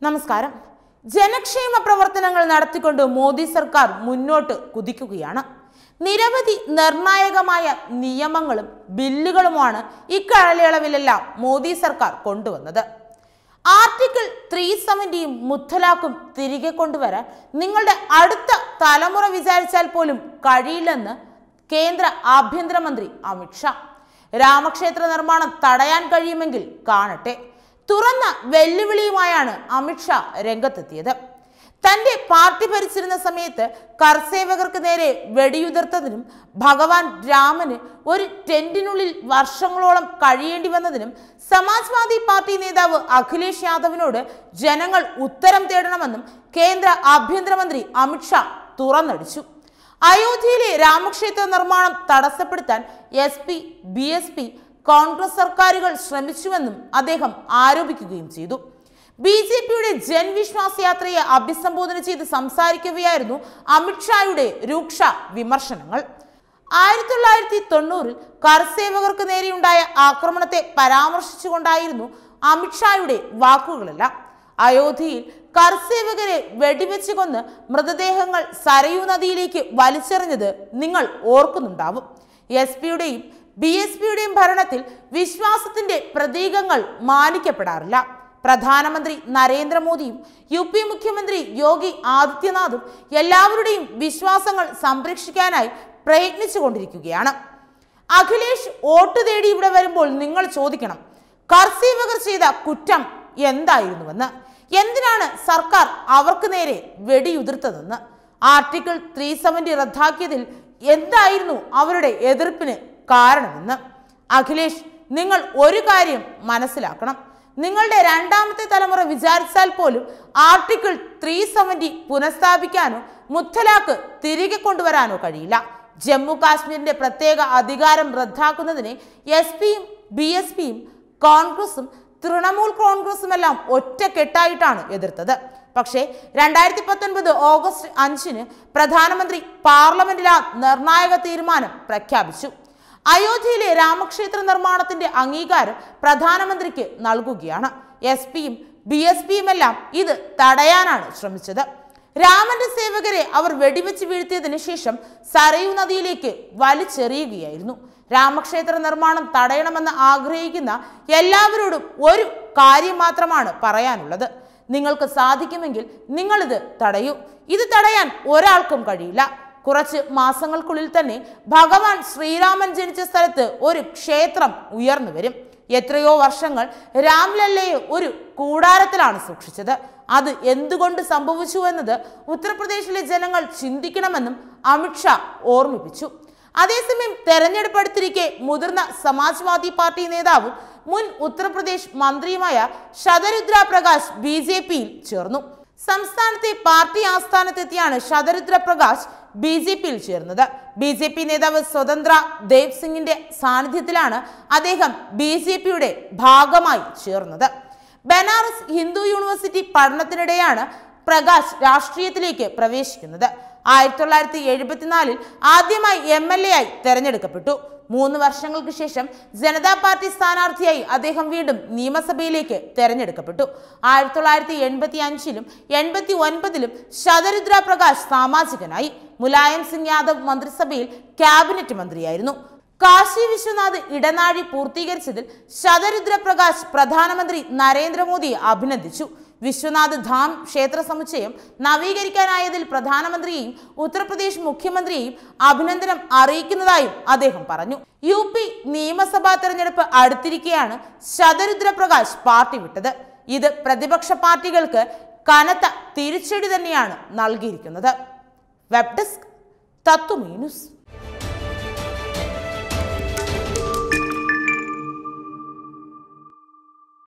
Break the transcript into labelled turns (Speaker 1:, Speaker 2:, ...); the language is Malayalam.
Speaker 1: നമസ്കാരം ജനക്ഷേമ പ്രവർത്തനങ്ങൾ നടത്തിക്കൊണ്ട് മോദി സർക്കാർ മുന്നോട്ട് കുതിക്കുകയാണ് നിരവധി നിർണായകമായ നിയമങ്ങളും ബില്ലുകളുമാണ് ഇക്കാലയളവിലെല്ലാം മോദി സർക്കാർ കൊണ്ടുവന്നത് ആർട്ടിക്കിൾ ത്രീ സെവൻറ്റിയും മുത്തലാഖും തിരികെ കൊണ്ടുവരാൻ നിങ്ങളുടെ അടുത്ത തലമുറ വിചാരിച്ചാൽ പോലും കഴിയില്ലെന്ന് കേന്ദ്ര ആഭ്യന്തരമന്ത്രി അമിത്ഷാ രാമക്ഷേത്ര നിർമ്മാണം തടയാൻ കഴിയുമെങ്കിൽ കാണട്ടെ തുറന്ന വെല്ലുവിളിയുമായാണ് അമിത്ഷാ രംഗത്തെത്തിയത് തന്റെ പാർട്ടി ഭരിച്ചിരുന്ന സമയത്ത് കർസേവകർക്ക് നേരെ വെടിയുതിർത്തതിനും ഭഗവാൻ രാമന് ഒരു ടെന്റിനുള്ളിൽ വർഷങ്ങളോളം കഴിയേണ്ടി വന്നതിനും സമാജ്വാദി പാർട്ടി നേതാവ് അഖിലേഷ് യാദവിനോട് ജനങ്ങൾ ഉത്തരം തേടണമെന്നും കേന്ദ്ര ആഭ്യന്തരമന്ത്രി അമിത്ഷാ തുറന്നടിച്ചു അയോധ്യയിലെ രാമക്ഷേത്ര നിർമ്മാണം തടസ്സപ്പെടുത്താൻ S P B S P Congress സർക്കാരുകൾ ശ്രമിച്ചുവെന്നും അദ്ദേഹം ആരോപിക്കുകയും ചെയ്തു ബി ജെ പിയുടെ ജൻവിശ്വാസ് യാത്രയെ അഭിസംബോധന ചെയ്ത് സംസാരിക്കവെയായിരുന്നു അമിത്ഷായുടെ രൂക്ഷ വിമർശനങ്ങൾ ആയിരത്തി തൊള്ളായിരത്തി തൊണ്ണൂറിൽ കർസേവകർക്ക് നേരെയുണ്ടായ ആക്രമണത്തെ പരാമർശിച്ചുകൊണ്ടായിരുന്നു അമിത്ഷായുടെ വാക്കുകളെല്ലാം അയോധ്യയിൽ കർസേവകരെ വെടിവെച്ച് കൊന്ന് മൃതദേഹങ്ങൾ സരയൂ നദിയിലേക്ക് വലിച്ചെറിഞ്ഞത് നിങ്ങൾ ഓർക്കുന്നുണ്ടാവും എസ് പിയുടെയും ബി എസ് പിയുടെയും ഭരണത്തിൽ വിശ്വാസത്തിന്റെ പ്രതീകങ്ങൾ മാനിക്കപ്പെടാറില്ല പ്രധാനമന്ത്രി നരേന്ദ്രമോദിയും യു പി മുഖ്യമന്ത്രി യോഗി ആദിത്യനാഥും എല്ലാവരുടെയും വിശ്വാസങ്ങൾ സംരക്ഷിക്കാനായി പ്രയത്നിച്ചുകൊണ്ടിരിക്കുകയാണ് അഖിലേഷ് വോട്ട് തേടി ഇവിടെ വരുമ്പോൾ നിങ്ങൾ ചോദിക്കണം കർസീവകർ ചെയ്ത കുറ്റം എന്തായിരുന്നുവെന്ന് എന്തിനാണ് സർക്കാർ അവർക്ക് നേരെ വെടിയുതിർത്തതെന്ന് ആർട്ടിക്കിൾ ത്രീ സെവൻറ്റി റദ്ദാക്കിയതിൽ എന്തായിരുന്നു അവരുടെ എതിർപ്പിന് കാരണമെന്ന് അഖിലേഷ് നിങ്ങൾ ഒരു കാര്യം മനസ്സിലാക്കണം നിങ്ങളുടെ രണ്ടാമത്തെ തലമുറ വിചാരിച്ചാൽ പോലും ആർട്ടിക്കിൾ ത്രീ സെവൻറ്റി പുനഃസ്ഥാപിക്കാനോ മുത്തലാഖ് തിരികെ കൊണ്ടുവരാനോ കഴിയില്ല ജമ്മു കാശ്മീരിന്റെ പ്രത്യേക അധികാരം റദ്ദാക്കുന്നതിനെ എസ് പിയും ബി എസ് പിയും കോൺഗ്രസും തൃണമൂൽ കോൺഗ്രസുമെല്ലാം ഒറ്റക്കെട്ടായിട്ടാണ് എതിർത്തത് പക്ഷേ രണ്ടായിരത്തി പത്തൊൻപത് ഓഗസ്റ്റ് അഞ്ചിന് പ്രധാനമന്ത്രി പാർലമെന്റിൽ ആ നിർണായക തീരുമാനം പ്രഖ്യാപിച്ചു അയോധ്യയിലെ രാമക്ഷേത്ര നിർമ്മാണത്തിന്റെ അംഗീകാരം പ്രധാനമന്ത്രിക്ക് നൽകുകയാണ് എസ് പിയും ബി എസ് പിയുമെല്ലാം ഇത് തടയാനാണ് ശ്രമിച്ചത് രാമന്റെ സേവകരെ അവർ വെടിവെച്ച് വീഴ്ത്തിയതിനു ശേഷം സരയൂ നദിയിലേക്ക് വലിച്ചെറിയുകയായിരുന്നു രാമക്ഷേത്ര നിർമ്മാണം തടയണമെന്ന് ആഗ്രഹിക്കുന്ന എല്ലാവരോടും ഒരു കാര്യം മാത്രമാണ് പറയാനുള്ളത് നിങ്ങൾക്ക് സാധിക്കുമെങ്കിൽ നിങ്ങളിത് തടയൂ ഇത് തടയാൻ ഒരാൾക്കും കഴിയില്ല കുറച്ച് മാസങ്ങൾക്കുള്ളിൽ തന്നെ ഭഗവാൻ ശ്രീരാമൻ ജനിച്ച സ്ഥലത്ത് ഒരു ക്ഷേത്രം ഉയർന്നു വരും എത്രയോ വർഷങ്ങൾ രാംലല്ലയെ ഒരു കൂടാരത്തിലാണ് സൂക്ഷിച്ചത് അത് എന്തുകൊണ്ട് സംഭവിച്ചു എന്നത് ഉത്തർപ്രദേശിലെ ജനങ്ങൾ ചിന്തിക്കണമെന്നും അമിത്ഷാ ഓർമ്മിപ്പിച്ചു അതേസമയം തെരഞ്ഞെടുപ്പ് അടുത്തിരിക്കെ മുതിർന്ന സമാജ്വാദി പാർട്ടി നേതാവും മുൻ ഉത്തർപ്രദേശ് മന്ത്രിയുമായ ശതരുദ്ര പ്രകാശ് ബി ജെ പിയിൽ ചേർന്നു സംസ്ഥാനത്തെ പാർട്ടി ആസ്ഥാനത്തെത്തിയാണ് ശതരുദ്ര പ്രകാശ് ബി ജെ പിയിൽ ചേർന്നത് ബി ജെ പി നേതാവ് സ്വതന്ത്ര ദേവ് സിംഗിന്റെ സാന്നിധ്യത്തിലാണ് അദ്ദേഹം ബി ജെ പിയുടെ ഭാഗമായി ചേർന്നത് ബനാറസ് ഹിന്ദു യൂണിവേഴ്സിറ്റി പഠനത്തിനിടെയാണ് പ്രകാശ് രാഷ്ട്രീയത്തിലേക്ക് പ്രവേശിക്കുന്നത് ആയിരത്തി തൊള്ളായിരത്തി എഴുപത്തിനാലിൽ ആദ്യമായി എം എൽ എ ആയി തെരഞ്ഞെടുക്കപ്പെട്ടു മൂന്ന് വർഷങ്ങൾക്ക് ശേഷം ജനതാ പാർട്ടി സ്ഥാനാർത്ഥിയായി അദ്ദേഹം വീണ്ടും നിയമസഭയിലേക്ക് തെരഞ്ഞെടുക്കപ്പെട്ടു ആയിരത്തി തൊള്ളായിരത്തി എൺപത്തി അഞ്ചിലും എൺപത്തി ഒൻപതിലും ശതരുദ്ര പ്രകാശ് സാമാജികനായി മുലായം സിംഗ് യാദവ് മന്ത്രിസഭയിൽ ക്യാബിനറ്റ് മന്ത്രിയായിരുന്നു കാശി വിശ്വനാഥ് ഇടനാഴി പൂർത്തീകരിച്ചതിൽ ശതരുദ്ര പ്രകാശ് പ്രധാനമന്ത്രി നരേന്ദ്രമോദിയെ അഭിനന്ദിച്ചു വിശ്വനാഥ് ധാം ക്ഷേത്ര സമുച്ചയം നവീകരിക്കാനായതിൽ പ്രധാനമന്ത്രിയെയും ഉത്തർപ്രദേശ് മുഖ്യമന്ത്രിയെയും അഭിനന്ദനം അറിയിക്കുന്നതായും അദ്ദേഹം പറഞ്ഞു യു പി നിയമസഭാ തെരഞ്ഞെടുപ്പ് അടുത്തിരിക്കെയാണ് ശതരുദ്ര പ്രകാശ് പാർട്ടി വിട്ടത് ഇത് പ്രതിപക്ഷ പാർട്ടികൾക്ക് കനത്ത തിരിച്ചടി തന്നെയാണ് നൽകിയിരിക്കുന്നത് വെബ് ഡെസ്ക് തത്വമീ ന്യൂസ്